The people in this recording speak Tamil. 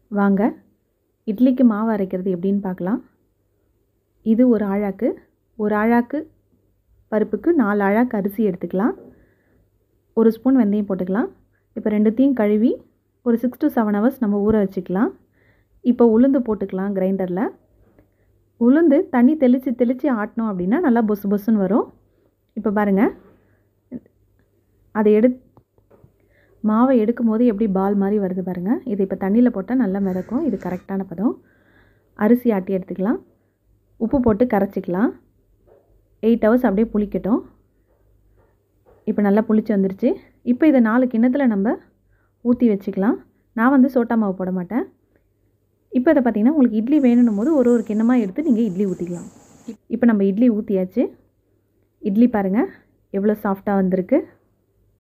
வாங்க இட்லிக்கு மாவு அரைக்கிறது எப்படின்னு பார்க்கலாம் இது ஒரு ஆழாக்கு ஒரு ஆழாக்கு பருப்புக்கு நாலு ஆழாக்கு அரிசி எடுத்துக்கலாம் ஒரு ஸ்பூன் வெந்தயம் போட்டுக்கலாம் இப்போ ரெண்டுத்தையும் கழுவி ஒரு சிக்ஸ் டு செவன் ஹவர்ஸ் நம்ம ஊற வச்சுக்கலாம் இப்போ உளுந்து போட்டுக்கலாம் கிரைண்டரில் உளுந்து தண்ணி தெளித்து தெளித்து ஆட்டினோம் அப்படின்னா நல்லா பொசு பொசுன்னு வரும் இப்போ பாருங்கள் அதை எடு மாவை எடுக்கும் போது எப்படி பால் மாதிரி வருது பாருங்கள் இது இப்போ தண்ணியில் போட்டால் நல்லா மிதக்கும் இது கரெக்டான பதம் அரிசி ஆட்டி எடுத்துக்கலாம் உப்பு போட்டு கரைச்சிக்கலாம் எயிட் ஹவர்ஸ் அப்படியே புளிக்கட்டும் இப்போ நல்லா புளிச்சு வந்துருச்சு இப்போ இதை நாலு கிண்ணத்தில் நம்ம ஊற்றி வச்சுக்கலாம் நான் வந்து சோட்டா மாவு போட மாட்டேன் இப்போ இதை பார்த்திங்கன்னா உங்களுக்கு இட்லி வேணும்னும் போது ஒரு ஒரு கிண்ணமாக எடுத்து நீங்கள் இட்லி ஊற்றிக்கலாம் இப்போ நம்ம இட்லி ஊற்றியாச்சு இட்லி பாருங்கள் எவ்வளோ சாஃப்டாக வந்திருக்கு